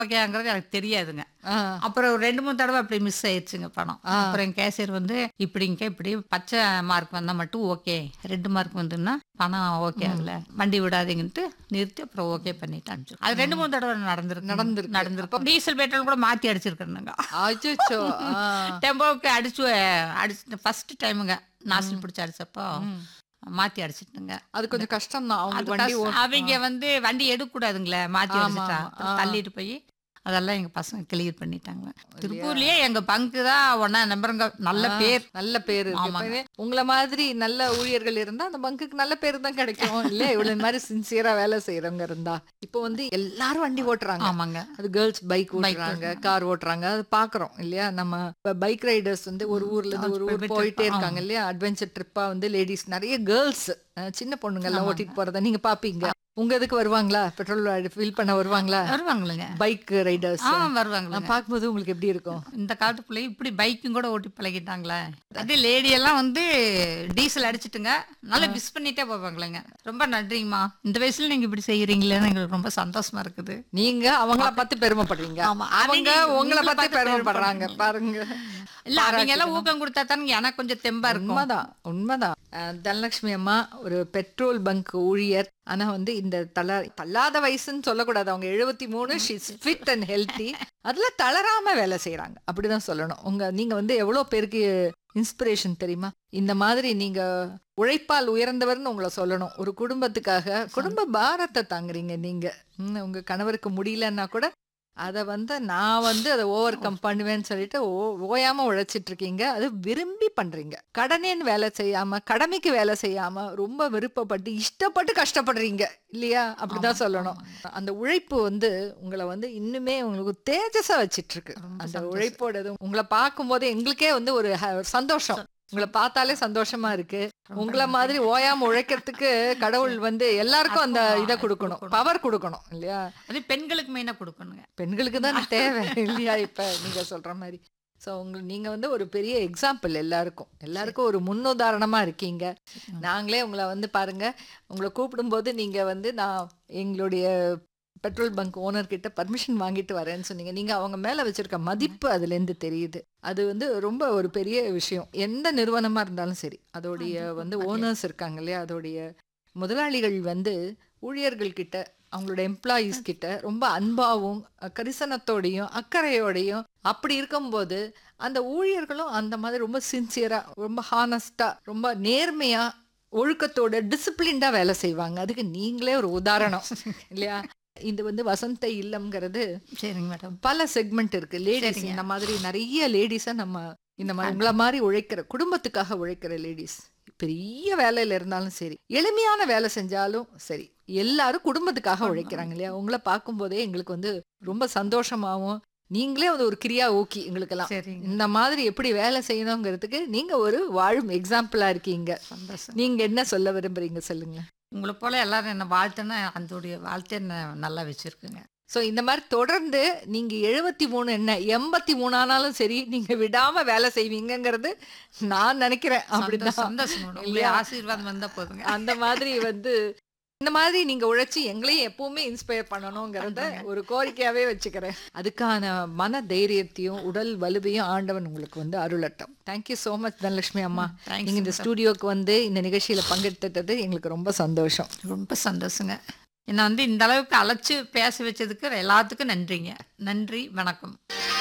ஓகேங்கிறது எனக்கு தெரியாதுங்க ஆ. அப்புறம் ஒரு ரெண்டு மூணு தடவை அப்படி மிஸ் ஆயிடுச்சுங்க பணம் அப்புறம் என் கேசியர் வந்து இப்படிங்க இப்படி பச்சை மார்க் வந்தா மட்டும் ஓகே ரெட் மார்க் வந்துன்னா பணம் ஓகே ஆகல வண்டி விடாதீங்கன்ட்டு நிறுத்தி அப்புறம் ஓகே பண்ணிட்டு அனுப்பிச்சு அது ரெண்டு மூணு தடவை நடந்திருக்கு நடந்திருக்கு. நடந்திருக்கு டீசல் பெட்ரோல் கூட மாத்தி அடிச்சிருக்கேனுங்க அச்சோ டெம்போவுக்கு அடிச்சு அடிச்சு ஃபர்ஸ்ட் டைமுங்க நாசில் பிடிச்சி அடிச்சப்போ மாத்தி அடிச்சிட்டுங்க அது கொஞ்சம் கஷ்டம் தான் அவங்க அது வண்டி கஷ்டம். அவங்க வந்து வண்டி எடுக்க கூடாதுங்களே மாத்தி ஆமா, அடிச்சிட்டா ஆமா. அப்புறம் தள்ளிட்டு போய் அதெல்லாம் எங்க பசங்க கிளியர் பண்ணிட்டாங்க திருப்பூர்லயே எங்க பங்கு தான் ஒன்னா நம்பருங்க நல்ல பேர் நல்ல பேர் இருக்கு. ஆமாங்க. எப்பவுமே உங்களை மாதிரி நல்ல ஊழியர்கள் இருந்தா அந்த பங்குக்கு நல்ல பேர் தான் கிடைக்கும் இல்ல இவ்வளவு மாதிரி சின்சியரா வேலை செய்யறவங்க இருந்தா இப்போ வந்து எல்லாரும் வண்டி ஓட்டுறாங்க ஆமாங்க அது கேர்ள்ஸ் பைக் ஓட்டுறாங்க கார் ஓட்டுறாங்க அது பாக்குறோம் இல்லையா நம்ம பைக் ரைடர்ஸ் வந்து ஒரு ஊர்ல இருந்து ஒரு ஊர் போயிட்டு போயிட்டே இருப்போம். இருக்காங்க இல்லையா அட்வென்ச்சர் ட்ரிப்பா வந்து லேடிஸ் நிறைய கேர்ள்ஸ் சின்ன பொண்ணுங்க எல்லாம் ஓட்டிட்டு போறத நீங்க பாப்பீங்க உங்க இதுக்கு வருவாங்களா பெட்ரோல் ஃபில் பண்ண வருவாங்களா வருவாங்களுங்க பைக் ரைடர்ஸ் ஆ வருவாங்களே பார்க்கும்போது உங்களுக்கு எப்படி இருக்கும் இந்த காலத்து பிள்ளை இப்படி பைக்கும் கூட ஓட்டி பழகிட்டாங்களே அதே லேடி எல்லாம் வந்து டீசல் அடிச்சிட்டுங்க நல்லா மிஸ் பண்ணிட்டே போவாங்களேங்க ரொம்ப நன்றிங்கம்மா இந்த வயசுல நீங்க இப்படி செய்யறீங்களேன்னு எங்களுக்கு ரொம்ப சந்தோஷமா இருக்குது நீங்க அவங்கள பார்த்து பெருமைப்படுறீங்க ஆமா. அவங்க அவங்க உங்களை உங்களை பார்த்து பார்த்து பெருமைப்படுறாங்க பாருங்க இல்ல அவங்க எல்லாம் ஊக்கம் கொடுத்தா தானுங்க எனக்கு கொஞ்சம் தெம்பா இருக்கும் உண்மைதான் உண்மைதான் அஹ், தனலட்சுமி அம்மா ஒரு பெட்ரோல் பங்க் ஊழியர் ஆனா வந்து இந்த தள தள்ளாத வயசுன்னு சொல்லக்கூடாது அவங்க எழுபத்தி மூணு ஷீஸ் ஃபிட் அண்ட் ஹெல்த்தி அதுல தளராம வேலை செய்யறாங்க அப்படிதான் சொல்லணும் உங்க நீங்க வந்து எவ்வளவு பேருக்கு இன்ஸ்பிரேஷன் தெரியுமா இந்த மாதிரி நீங்க உழைப்பால் உயர்ந்தவர்னு உங்களை சொல்லணும் ஒரு குடும்பத்துக்காக குடும்ப பாரத்தை தாங்குறீங்க நீங்க ம், உங்க கணவருக்கு முடியலன்னா கூட அதை வந்து நான் வந்து அதை ஓவர் கம் பண்ணுவேன்னு சொல்லிட்டு ஓ ஓயாம உழைச்சிட்டு இருக்கீங்க அது விரும்பி பண்றீங்க கடனேன்னு வேலை செய்யாம கடமைக்கு வேலை செய்யாம ரொம்ப விருப்பப்பட்டு இஷ்டப்பட்டு கஷ்டப்படுறீங்க இல்லையா அப்படிதான் சொல்லணும் அந்த உழைப்பு வந்து உங்களை வந்து இன்னுமே உங்களுக்கு தேஜஸா வச்சிட்டு இருக்கு ரொம்ப அந்த சந்தோஷம். உழைப்போட இது உங்களை பார்க்கும்போது எங்களுக்கே வந்து ஒரு ஹ- சந்தோஷம் உங்களை பார்த்தாலே சந்தோஷமா இருக்கு உங்களை மாதிரி ஓயாம உழைக்கிறதுக்கு கடவுள் வந்து எல்லாருக்கும் அந்த இதை கொடுக்கணும் பவர் கொடுக்கணும் இல்லையா அது பெண்களுக்கு மெயினா கொடுக்கணுங்க பெண்களுக்கு தான் தேவை இல்லையா இப்ப நீங்க சொல்ற மாதிரி ஸோ உங்க நீங்க வந்து ஒரு பெரிய எக்ஸாம்பிள் எல்லாருக்கும் எல்லாருக்கும் ஒரு முன்னுதாரணமா இருக்கீங்க நாங்களே உங்களை வந்து பாருங்க உங்களை கூப்பிடும்போது நீங்க வந்து நான் எங்களுடைய பெட்ரோல் பங்க் ஓனர் கிட்ட பர்மிஷன் வாங்கிட்டு வரேன்னு சொன்னீங்க நீங்க அவங்க மேல வச்சிருக்க மதிப்பு அதுல இருந்து தெரியுது அது வந்து ரொம்ப ஒரு பெரிய விஷயம் எந்த நிறுவனமா இருந்தாலும் சரி அதோடைய வந்து ஓனர்ஸ் இருக்காங்க இல்லையா அதோடைய முதலாளிகள் வந்து ஊழியர்கள் கிட்ட அவங்களோட எம்ப்ளாயீஸ் கிட்ட ரொம்ப அன்பாவும் அஹ், கரிசனத்தோடையும் அக்கறையோடையும் அப்படி இருக்கும்போது அந்த ஊழியர்களும் அந்த மாதிரி ரொம்ப சின்சியரா ரொம்ப ஹானஸ்டா ரொம்ப நேர்மையா ஒழுக்கத்தோட டிசிப்ளின்டா வேலை செய்வாங்க அதுக்கு நீங்களே ஒரு உதாரணம் இல்லையா இது வந்து வசந்த இல்லம்ங்கிறது சரிங்க மேடம் பல செக்மெண்ட் இருக்கு லேடிஸ் சரிங்க. இந்த மாதிரி நிறைய லேடிஸை நம்ம இந்த மாதிரி உங்களை மாதிரி உழைக்கிற குடும்பத்துக்காக உழைக்கிற லேடிஸ் பெரிய வேலையில இருந்தாலும் சரி எளிமையான வேலை செஞ்சாலும் சரி எல்லாரும் குடும்பத்துக்காக உழைக்கிறாங்க இல்லையா உங்களை பார்க்கும்போதே எங்களுக்கு வந்து ரொம்ப சந்தோஷமாவும் நீங்களே வந்து ஒரு கிரியா ஊக்கி எங்களுக்கெல்லாம் சரிங்க இந்த மாதிரி எப்படி வேலை செய்யணுங்கிறதுக்கு நீங்க ஒரு வாழும் எக்ஸாம்பிளா இருக்கீங்க சந்தோஷம் நீங்க என்ன சொல்ல விரும்புறீங்க சொல்லுங்க உங்களை போல எல்லாரும் என்ன வாழ்த்துன்னா அதோடைய வாழ்த்து என்ன நல்லா வச்சிருக்குங்க ஸோ இந்த மாதிரி தொடர்ந்து நீங்க எழுபத்தி மூணு என்ன எண்பத்தி மூணு ஆனாலும் சரி நீங்க விடாம வேலை செய்வீங்கங்கிறது நான் நினைக்கிறேன் அப்படிதான் சந்தோஷம் மேடம். உங்களுடைய இல்லையா? ஆசீர்வாதம் வந்தா போதுங்க அந்த மாதிரி வந்து இந்த மாதிரி நீங்க உழைச்சி எங்களையும் எப்பவுமே இன்ஸ்பயர் பண்ணணுங்கிறத ஒரு கோரிக்கையாவே வச்சுக்கிறேன் அதுக்கான மன தைரியத்தையும் உடல் வலுவையும் ஆண்டவன் உங்களுக்கு வந்து அருளட்டும் தேங்க்யூ so மச் தனலட்சுமி அம்மா Thanks, நீங்க இந்த ஸ்டூடியோக்கு வந்து இந்த நிகழ்ச்சியில பங்கெடுத்துட்டது எங்களுக்கு ரொம்ப சந்தோஷம் ரொம்ப சந்தோஷங்க என்னை வந்து இந்த அளவுக்கு அழைச்சு பேச வச்சதுக்கு எல்லாத்துக்கும் நன்றிங்க நன்றி வணக்கம்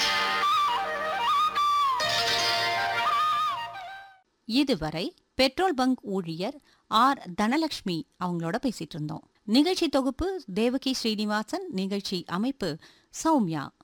இதுவரை பெட்ரோல் பங்க் ஊழியர் ஆர் தனலட்சுமி அவங்களோட பேசிட்டு இருந்தோம் நிகழ்ச்சி தொகுப்பு தேவகி ஸ்ரீனிவாசன் நிகழ்ச்சி அமைப்பு சௌமியா